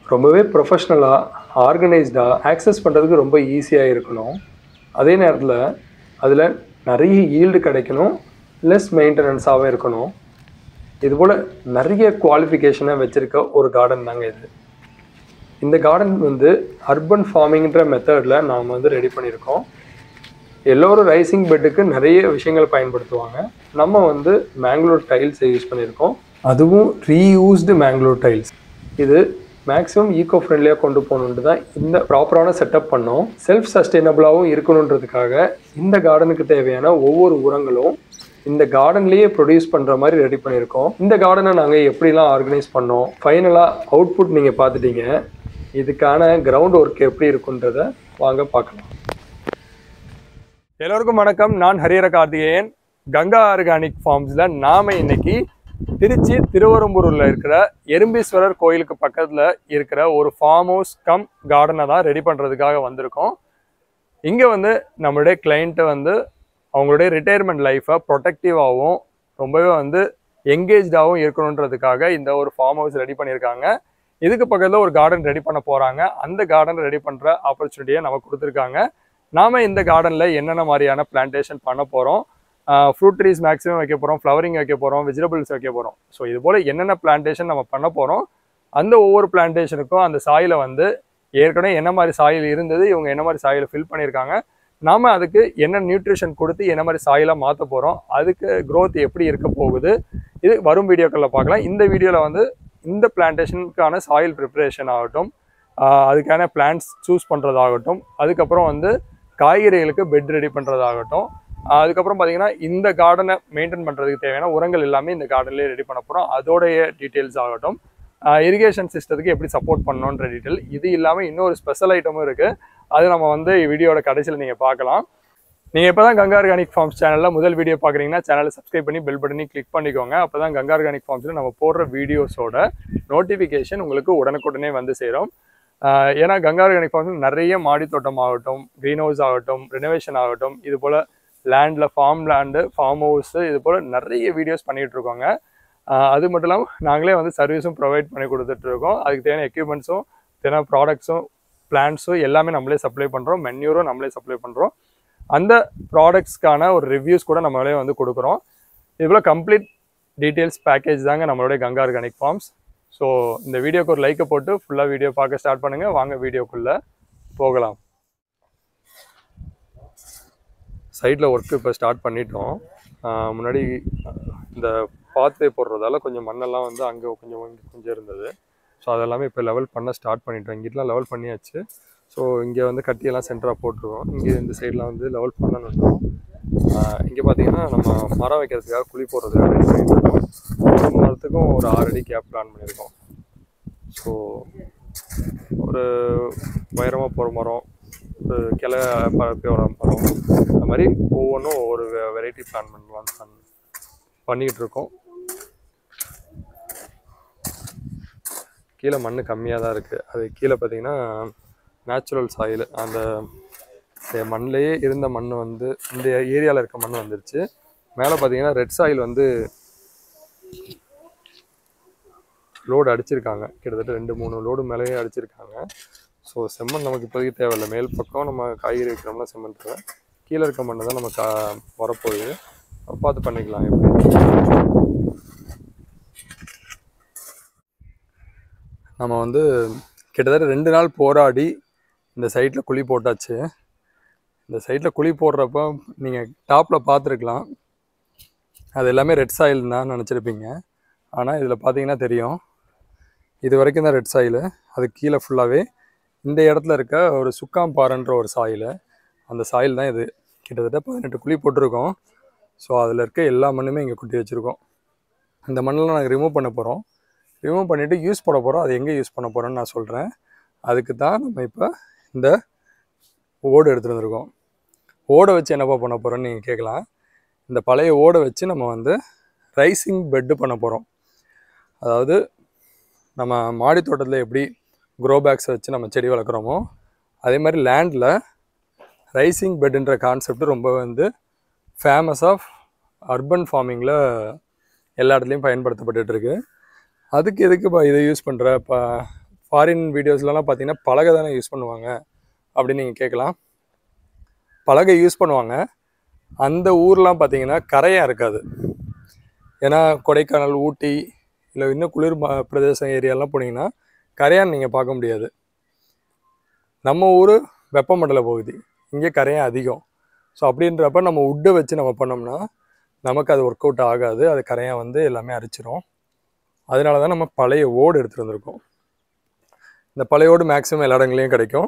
ரொம்பவே ப்ரொஃபஷ்னலாக ஆர்கனைஸ்டாக ஆக்சஸ் பண்ணுறதுக்கு ரொம்ப ஈஸியாக இருக்கணும் அதே நேரத்தில் அதில் நிறைய ஈல்டு கிடைக்கணும் லெஸ் மெயின்டெனன்ஸாகவும் இருக்கணும் இதுபோல் நிறைய குவாலிஃபிகேஷனை வச்சுருக்க ஒரு கார்டன் தாங்க இது இந்த கார்டன் வந்து அர்பன் ஃபார்மிங்ன்ற மெத்தடில் நாம் வந்து ரெடி பண்ணியிருக்கோம் எல்லோரும் ரைசிங் பெட்டுக்கு நிறைய விஷயங்கள் பயன்படுத்துவாங்க நம்ம வந்து மேங்களூர் டைல்ஸ் யூஸ் பண்ணியிருக்கோம் அதுவும் ரீயூஸ்டு மேங்களூர் டைல்ஸ் இது மேக்ஸிமம் ஈகோ ஃப்ரெண்ட்லியாக கொண்டு போகணுன்ட்டு தான் இந்த ப்ராப்பரான செட்டப் பண்ணோம் செல்ஃப் சஸ்டைனபிளாகவும் இருக்கணுன்றதுக்காக இந்த கார்டனுக்கு தேவையான ஒவ்வொரு உரங்களும் இந்த கார்டன்லேயே ப்ரொடியூஸ் பண்ணுற மாதிரி ரெடி பண்ணியிருக்கோம் இந்த கார்டனை நாங்கள் எப்படிலாம் ஆர்கனைஸ் பண்ணோம் ஃபைனலாக அவுட்புட் நீங்கள் பார்த்துட்டீங்க இதுக்கான கிரவுண்ட் ஒர்க் எப்படி இருக்குன்றத வாங்க பார்க்கலாம் எல்லோருக்கும் வணக்கம் நான் ஹரியர கார்த்திகேயன் கங்கா ஆர்கானிக் ஃபார்ம்ஸில் நாம இன்னைக்கு திருச்சி திருவரம்பூரில் இருக்கிற எறும்பீஸ்வரர் கோயிலுக்கு பக்கத்தில் இருக்கிற ஒரு ஃபார்ம் ஹவுஸ் கம் கார்டனை தான் ரெடி பண்ணுறதுக்காக வந்திருக்கோம் இங்கே வந்து நம்மளுடைய கிளைண்ட்டை வந்து அவங்களுடைய ரிட்டையர்மெண்ட் லைஃப்பை ப்ரொடெக்டிவாகவும் ரொம்பவே வந்து எங்கேஜ்டாகவும் இருக்கணுன்றதுக்காக இந்த ஒரு ஃபார்ம் ஹவுஸ் ரெடி பண்ணியிருக்காங்க இதுக்கு பக்கத்தில் ஒரு கார்டன் ரெடி பண்ண போகிறாங்க அந்த கார்டன் ரெடி பண்ணுற ஆப்பர்ச்சுனிட்டியை நமக்கு கொடுத்துருக்காங்க நாம் இந்த கார்டனில் என்னென்ன மாதிரியான பிளான்டேஷன் பண்ண போகிறோம் ஃப்ரூட் ட்ரீஸ் மேக்ஸிமம் வைக்க போகிறோம் ஃப்ளவரிங் வைக்க போகிறோம் வெஜிடபிள்ஸ் வைக்க போகிறோம் ஸோ இது போல் என்னென்ன பிளான்டேஷன் நம்ம பண்ண போகிறோம் அந்த ஒவ்வொரு பிளான்டேஷனுக்கும் அந்த சாயிலை வந்து ஏற்கனவே என்ன மாதிரி சாயில் இருந்தது இவங்க என்ன மாதிரி சாயிலை ஃபில் பண்ணியிருக்காங்க நாம அதுக்கு என்ன நியூட்ரிஷன் கொடுத்து என்ன மாதிரி சாயிலாக மாற்ற போகிறோம் அதுக்கு growth எப்படி இருக்க போகுது இது வரும் வீடியோக்களில் பார்க்கலாம் இந்த வீடியோவில் வந்து இந்த பிளான்டேஷனுக்கான சாயில் ப்ரிப்பரேஷன் ஆகட்டும் ஆஹ் அதுக்கான பிளான்ட்ஸ் சூஸ் பண்ணுறதாகட்டும் அதுக்கப்புறம் வந்து காய்கறிகளுக்கு பெட் ரெடி பண்ணுறதாகட்டும் அதுக்கப்புறம் பார்த்தீங்கன்னா இந்த கார்டனை மெயின்டைன் பண்ணுறதுக்கு தேவையான உரங்கள் எல்லாமே இந்த கார்டன்லேயே ரெடி பண்ண போகிறோம் அதோடைய டீட்டெயில்ஸ் ஆகட்டும் இரிகேஷன் சிஸ்டத்துக்கு எப்படி சப்போர்ட் பண்ணணுன்ற டீட்டெயில் இது இல்லாமல் இன்னொரு ஸ்பெஷல் ஐட்டமும் இருக்குது அது நம்ம வந்து வீடியோட கடைசியில் நீங்கள் பார்க்கலாம் நீங்கள் இப்போ தான் கங்கா ஆர்கானிக் ஃபார்ம்ஸ் சேனலில் முதல் வீடியோ பார்க்குறீங்கன்னா சேனலை சப்ஸ்கிரைப் பண்ணி பெல் பட்டனி கிளிக் பண்ணிக்கோங்க அப்போ தான் கங்கா ஆர்கானிக் ஃபார்ம்ஸில் நம்ம போடுற வீடியோஸோட நோட்டிஃபிகேஷன் உங்களுக்கு உடனுக்குடனே வந்து சேரும் ஆஹ் ஏன்னா கங்கா ஆர்கானிக் ஃபார்ம்ஸ் நிறைய மாடி தோட்டம் ஆகட்டும் க்ரீன் ஹவுஸ் ஆகட்டும் ரெனோவேஷன் ஆகட்டும் இது போல் லேண்டில் ஃபார்ம் லேண்டு ஃபார்ம் ஹவுஸு இது போல் நிறைய வீடியோஸ் பண்ணிகிட்டு இருக்கோங்க ஆஹ் அது மட்டும் இல்லாமல் நாங்களே வந்து சர்வீஸும் ப்ரொவைட் பண்ணி கொடுத்துட்ருக்கோம் அதுக்கு தேவையான எக்யூப்மெண்ட்ஸும் தேவையான ப்ராடக்ட்ஸும் பிளான்ஸும் எல்லாமே நம்மளே சப்ளை பண்ணுறோம் மென்யூரும் நம்மளே சப்ளை பண்ணுறோம் அந்த ப்ராடக்ட்ஸ்க்கான ஒரு ரிவ்யூஸ் கூட நம்மளே வந்து கொடுக்குறோம் இதுபோல் கம்ப்ளீட் டீட்டெயில்ஸ் பேக்கேஜ் தாங்க நம்மளுடைய கங்கா ஆர்கானிக் ஃபார்ம்ஸ் ஸோ இந்த வீடியோக்கு ஒரு லைக்கை போட்டு ஃபுல்லாக வீடியோ பார்க்க ஸ்டார்ட் பண்ணுங்கள் வாங்க வீடியோக்குள்ளே போகலாம் சைடில் ஒர்க்கு இப்போ ஸ்டார்ட் பண்ணிட்டோம் ஆஹ் முன்னாடி இந்த பாத்வே போடுறதால கொஞ்சம் மண்ணெல்லாம் வந்து அங்கே கொஞ்சம் இங்க கொஞ்சம் இருந்தது ஸோ அதெல்லாமே இப்போ லெவல் பண்ண ஸ்டார்ட் பண்ணிட்டோம் இங்கிட்டலாம் லெவல் பண்ணியாச்சு ஸோ இங்கே வந்து கட்டியெல்லாம் சென்டராக போட்டுருவோம் இங்கே இந்த சைட்லாம் வந்து லெவல் பண்ணணும் இங்கே பார்த்தீங்கன்னா நம்ம மரம் வைக்கிறதுக்காக குழி போடுறதுக்காக ரெடி பண்ணிட்டு இருக்கோம் ஒரு மரத்துக்கும் ஒரு ஆறு அடி கேப் பிளான் பண்ணியிருக்கோம் ஸோ ஒரு உயரமாக போகிற மரம் ஒரு கிளை பரப்பி வர மரம் அந்த மாதிரி ஒவ்வொன்றும் ஒவ்வொரு வெரைட்டி பிளான் பண்ணலாம் plan பண்ணிக்கிட்டு இருக்கோம் கீழே மண் கம்மியாக தான் இருக்குது அது கீழே பார்த்தீங்கன்னா நேச்சுரல் சாயில் அந்த இந்த மண்ணிலேயே இருந்த மண் வந்து இந்த ஏரியாவில் இருக்க மண் வந்துருச்சு மேலே பார்த்தீங்கன்னா ரெட் சாயில் வந்து லோடு அடிச்சிருக்காங்க கிட்டத்தட்ட ரெண்டு மூணு லோடு மேலேயே அடிச்சிருக்காங்க ஸோ செம்மண் நமக்கு இப்போதைக்கு தேவையில்லை மேல் பக்கம் நம்ம காய்கறி வைக்கிறோம்னா செம்மண் தேவை கீழே இருக்க மண்ணு தான் நம்ம கா வரப்போகுது பார்த்து பண்ணிக்கலாம் எப்படி நம்ம வந்து கிட்டத்தட்ட ரெண்டு நாள் போராடி இந்த சைட்டில் குழி போட்டாச்சு இந்த சைட்டில் குழி போடுறப்ப நீங்கள் டாப்பில் பார்த்துருக்கலாம் அது எல்லாமே ரெட் சாயில் தான் நினச்சிருப்பீங்க ஆனால் இதில் பார்த்தீங்கன்னா தெரியும் இது வரைக்கும் தான் ரெட் சாயிலு அது கீழே ஃபுல்லாகவே இந்த இடத்துல இருக்க ஒரு சுக்காம்பாறைன்ற ஒரு சாயில் அந்த சாயில் தான் இது கிட்டத்தட்ட பதினெட்டு குழி போட்டிருக்கோம் ஸோ அதில் இருக்க எல்லா மண்ணுமே இங்கே கொட்டி வச்சுருக்கோம் இந்த மண்ணெல்லாம் நாங்கள் ரிமூவ் பண்ண போகிறோம் ரிமூவ் பண்ணிவிட்டு யூஸ் பண்ண போகிறோம் அது எங்கே யூஸ் பண்ண போகிறோன்னு நான் சொல்கிறேன் அதுக்கு தான் நம்ம இப்போ இந்த ஓடு எடுத்துகிட்டு வந்திருக்கோம் ஓடை வச்சு என்னப்பா பண்ண போகிறோன்னு நீங்கள் கேட்கலாம் இந்த பழைய ஓடை வச்சு நம்ம வந்து ரைசிங் பெட்டு பண்ண போகிறோம் அதாவது நம்ம மாடி தோட்டத்தில் எப்படி க்ரோ பேக்ஸை வச்சு நம்ம செடி வளர்க்குறோமோ அதே மாதிரி லேண்டில் ரைசிங் பெட்டுன்ற கான்செப்ட் ரொம்ப வந்து ஃபேமஸ் ஆஃப் அர்பன் ஃபார்மிங்கில் எல்லா இடத்துலையும் பயன்படுத்தப்பட்டுட்டு இருக்கு அதுக்கு எதுக்கு இப்போ இதை யூஸ் பண்ணுற இப்போ ஃபாரின் வீடியோஸ்லலாம் பார்த்தீங்கன்னா பலகை தானே யூஸ் பண்ணுவாங்க அப்படின்னு நீங்கள் கேட்கலாம் பலகை யூஸ் பண்ணுவாங்க அந்த ஊர்லாம் பார்த்தீங்கன்னா கரையாக இருக்காது ஏன்னா கொடைக்கானல் ஊட்டி இல்லை இன்னும் குளிர் ம- பிரதேசம் ஏரியாலாம் போனீங்கன்னா கரையான் நீங்கள் பார்க்க முடியாது நம்ம ஊர் வெப்பமண்டல பகுதி இங்கே கரையான் அதிகம் ஸோ அப்படின்றப்ப நம்ம உட்டை வச்சு நம்ம பண்ணோம்னா நமக்கு அது ஒர்க் அவுட் ஆகாது அது கரையான் வந்து எல்லாமே அரிச்சிரும் அதனால தான் நம்ம பழைய ஓடு எடுத்துகிட்டு வந்திருக்கோம் இந்த பழைய ஓடு மேக்ஸிமம் எல்லா இடங்களையும் கிடைக்கும்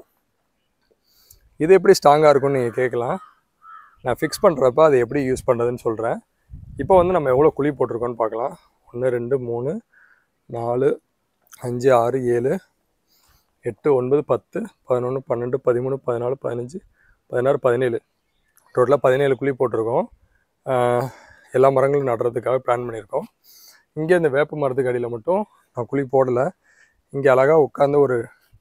இது எப்படி ஸ்ட்ராங்காக இருக்கும்னு நீங்கள் கேட்கலாம் நான் ஃபிக்ஸ் பண்ணுறப்ப அதை எப்படி யூஸ் பண்ணுறதுன்னு சொல்கிறேன் இப்போ வந்து நம்ம எவ்வளோ குழி போட்டிருக்கோம்னு பார்க்கலாம் ஒன்று ரெண்டு மூணு நாலு அஞ்சு ஆறு ஏழு எட்டு ஒன்பது பத்து பதினொன்று பன்னெண்டு பதிமூணு பதினாலு பதினஞ்சு பதினாறு பதினேழு டோட்டலாக பதினேழு குழி போட்டிருக்கோம் ஆஹ் எல்லா மரங்களும் நடுறதுக்காக பிளான் பண்ணியிருக்கோம் இங்கே இந்த வேப்ப மரத்துக்கு அடியில் மட்டும் நான் குழி போடலை இங்கே அழகாக உட்காந்து ஒரு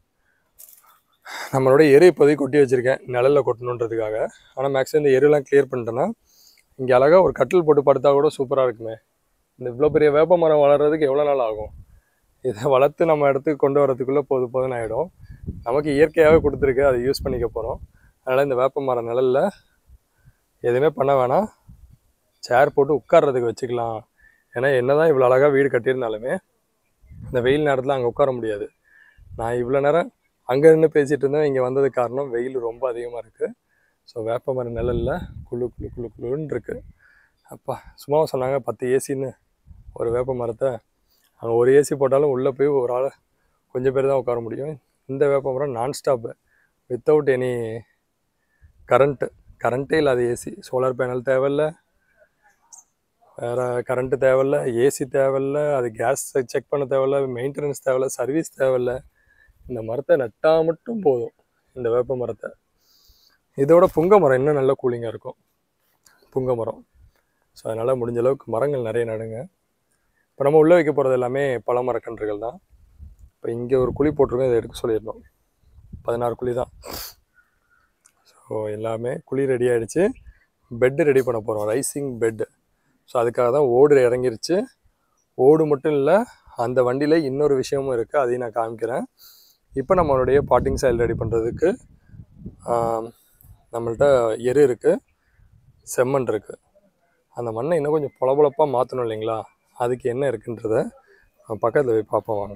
நம்மளோட எரு இப்போதைக்கு கொட்டி வச்சுருக்கேன் நிழலில் கொட்டணுன்றதுக்காக ஆனால் மேக்ஸிமம் இந்த எருலாம் கிளியர் பண்ணிட்டேன்னா இங்கே அழகாக ஒரு கட்டில் போட்டு படுத்தா கூட சூப்பராக இருக்குமே இந்த இவ்வளோ பெரிய வேப்ப மரம் வளர்கிறதுக்கு எவ்வளோ நாள் ஆகும் இதை வளர்த்து நம்ம இடத்துக்கு கொண்டு வரதுக்குள்ளே போது போதுன்னு ஆகிடும் நமக்கு இயற்கையாகவே கொடுத்துருக்கு அதை யூஸ் பண்ணிக்க போகிறோம் அதனால் இந்த வேப்ப மரம் நிழலில் எதுவுமே பண்ண வேணாம் சேர் போட்டு உட்கார்றதுக்கு வச்சுக்கலாம் ஏன்னா என்னதான் இவ்வளோ அழகாக வீடு கட்டியிருந்தாலுமே இந்த வெயில் நேரத்தில் அங்கே உட்கார முடியாது நான் இவ்வளோ நேரம் அங்கே நின்று பேசிகிட்டு இருந்தேன் இங்கே வந்ததுக்கு காரணம் வெயில் ரொம்ப அதிகமாக இருக்குது ஸோ வேப்ப மரம் நிழலில் குளு குளு குளு குளுன்னு இருக்குது அப்பா சும்மா சொன்னாங்க பத்து ஏசின்னு ஒரு வேப்ப மரத்தை அங்கே ஒரு ஏசி போட்டாலும் உள்ளே போய் ஒரு ஆள் கொஞ்சம் பேர் தான் உட்கார முடியும் இந்த வேப்ப மரம் நான் ஸ்டாப்பு வித்தவுட் எனி கரண்ட்டு கரண்ட்டே இல்லாத ஏசி சோலார் பேனல் தேவையில்ல வேறு கரண்ட்டு தேவையில்ல ஏசி தேவையில்ல அது கேஸ் செக் பண்ண தேவையில்ல மெயின்டெனன்ஸ் தேவையில்ல சர்வீஸ் தேவையில்ல இந்த மரத்தை நட்டால் மட்டும் போதும் இந்த வேப்ப மரத்தை இதோட புங்க மரம் இன்னும் நல்ல கூலிங்காக இருக்கும் புங்க மரம் ஸோ அதனால் முடிஞ்ச அளவுக்கு மரங்கள் நிறைய நடுங்க இப்போ நம்ம உள்ளே வைக்க போகிறது எல்லாமே பழ மரக்கன்றுகள் தான் இப்போ இங்கே ஒரு குழி போட்டிருக்கோம் இதை எடுக்க சொல்லியிருந்தோம் பதினாறு குழி தான் ஸோ எல்லாமே குழி ரெடி ஆகிடுச்சு பெட்டு ரெடி பண்ண போகிறோம் ரைசிங் பெட்டு ஸோ அதுக்காக தான் ஓடு இறங்கிருச்சு ஓடு மட்டும் இல்லை அந்த வண்டியில் இன்னொரு விஷயமும் இருக்குது அதையும் நான் காமிக்கிறேன் இப்போ நம்மளுடைய பாட்டிங் சாயில் ரெடி பண்ணுறதுக்கு நம்மள்ட்ட எரு இருக்குது செம்மண் இருக்குது அந்த மண்ணை இன்னும் கொஞ்சம் பொலபொலப்பாக மாற்றணும் இல்லைங்களா அதுக்கு என்ன இருக்குன்றத பக்கத்தில் போய் பார்ப்போம் வாங்க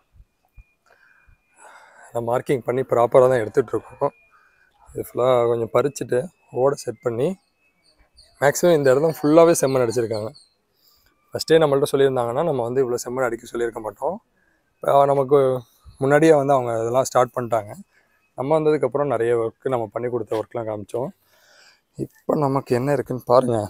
நான் மார்க்கிங் பண்ணி ப்ராப்பராக தான் எடுத்துகிட்டு இருக்கோம் இது ஃபுல்லாக கொஞ்சம் பறிச்சுட்டு ஓடை செட் பண்ணி மேக்ஸிமம் இந்த இடத்துல ஃபுல்லாகவே செம்மண் அடிச்சிருக்காங்க ஃபஸ்ட்டே நம்மள்ட்ட சொல்லியிருந்தாங்கன்னா நம்ம வந்து இவ்வளோ செம்மண் அடிக்க சொல்லியிருக்க மாட்டோம் இப்போ நமக்கு முன்னாடியே வந்து அவங்க இதெல்லாம் ஸ்டார்ட் பண்ணிட்டாங்க நம்ம வந்ததுக்கப்புறம் நிறைய ஒர்க்கு நம்ம பண்ணி கொடுத்த ஒர்க்லாம் காமிச்சோம் இப்போ நமக்கு என்ன இருக்குன்னு பாருங்கள்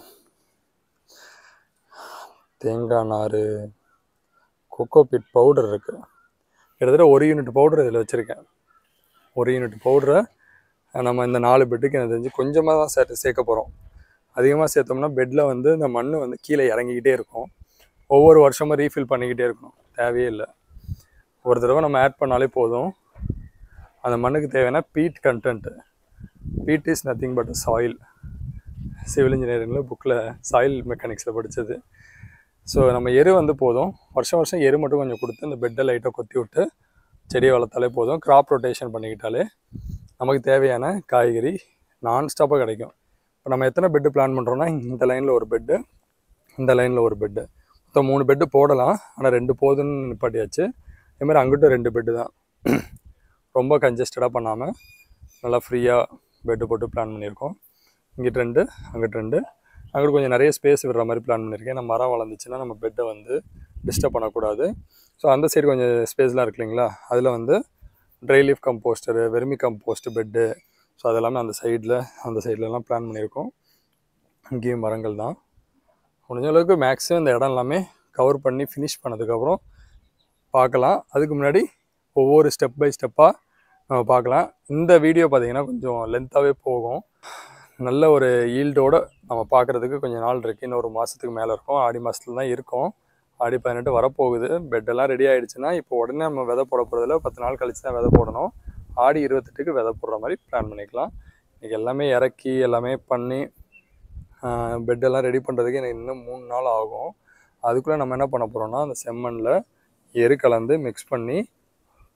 தேங்காய் நார் கொக்கோ பிட் பவுடர் இருக்குது கிட்டத்தட்ட ஒரு யூனிட் பவுடர் இதில் வச்சுருக்கேன் ஒரு யூனிட் பவுடரை நம்ம இந்த நாலு பெட்டுக்கு எனக்கு தெரிஞ்சு கொஞ்சமாக தான் சே சேர்க்க போகிறோம் அதிகமாக சேர்த்தோம்னா பெட்டில் வந்து இந்த மண் வந்து கீழே இறங்கிக்கிட்டே இருக்கும் ஒவ்வொரு வருஷமும் ரீஃபில் பண்ணிக்கிட்டே இருக்கணும் தேவையே இல்லை ஒரு தடவை நம்ம ஆட் பண்ணாலே போதும் அந்த மண்ணுக்கு தேவையான peat content peat is nothing but soil civil இன்ஜினியரிங்கில் புக்கில் சாயில் மெக்கானிக்ஸில் படித்தது ஸோ நம்ம எரு வந்து போதும் வருஷம் வருஷம் எரு மட்டும் கொஞ்சம் கொடுத்து இந்த பெட்டை லைட்டாக கொத்தி விட்டு செடியை வளர்த்தாலே போதும் கிராப் ரொட்டேஷன் பண்ணிக்கிட்டாலே நமக்கு தேவையான காய்கறி நான் ஸ்டாப்பாக கிடைக்கும் இப்போ நம்ம எத்தனை பெட்டு பிளான் பண்ணுறோன்னா இந்த லைனில் ஒரு பெட்டு இந்த லைனில் ஒரு பெட்டு மொத்தம் மூணு பெட்டு போடலாம் ஆனால் ரெண்டு போதுன்னு நிப்பாட்டியாச்சு அதேமாதிரி அங்கிட்டும் ரெண்டு பெட்டு தான் ரொம்ப கன்ஜஸ்டடாக பண்ணாமல் நல்லா ஃப்ரீயாக பெட்டு போட்டு பிளான் பண்ணியிருக்கோம் இங்கிட்டு ரெண்டு அங்கிட்டு ரெண்டு அங்கிட்டு கொஞ்சம் நிறைய ஸ்பேஸ் விடுற மாதிரி பிளான் பண்ணியிருக்கேன் நம்ம மரம் வளர்ந்துச்சுன்னா நம்ம பெட்டை வந்து டிஸ்டர்ப் பண்ணக்கூடாது ஸோ அந்த சைடு கொஞ்சம் ஸ்பேஸ்லாம் இருக்கு இல்லைங்களா அதில் வந்து dry leaf composter vermicompost bed so அதெல்லாமே அந்த சைடில் அந்த சைட்லலாம் பிளான் பண்ணியிருக்கோம் இங்கேயும் மரங்கள் தான் முடிஞ்ச அளவுக்கு மேக்ஸிமம் இந்த இடம் எல்லாமே கவர் பண்ணி ஃபினிஷ் பண்ணதுக்கப்புறம் பார்க்கலாம் அதுக்கு முன்னாடி ஒவ்வொரு ஸ்டெப் பை ஸ்டெப்பாக நம்ம பார்க்கலாம் இந்த வீடியோ பார்த்தீங்கன்னா கொஞ்சம் லென்த்தாகவே போகும் நல்ல ஒரு ஈல்டோட நம்ம பார்க்குறதுக்கு கொஞ்சம் நாள் இருக்குது இன்னும் ஒரு மாதத்துக்கு மேலே இருக்கும் ஆடி மாதத்துல தான் இருக்கும் ஆடி பதினெட்டு வரப்போகுது பெட்டெல்லாம் ரெடி ஆகிடுச்சுன்னா இப்போ உடனே நம்ம விதை போட போகிறதில்ல பத்து நாள் கழிச்சு தான் விதை போடணும் ஆடி இருபத்தெட்டுக்கு விதை போடுற மாதிரி பிளான் பண்ணிக்கலாம் இன்றைக்கி எல்லாமே இறக்கி எல்லாமே பண்ணி பெட்டெல்லாம் ரெடி பண்ணுறதுக்கு எனக்கு இன்னும் மூணு நாள் ஆகும் அதுக்குள்ளே நம்ம என்ன பண்ண போகிறோம்னா அந்த செம்மண்ணில் எரு கலந்து மிக்ஸ் பண்ணி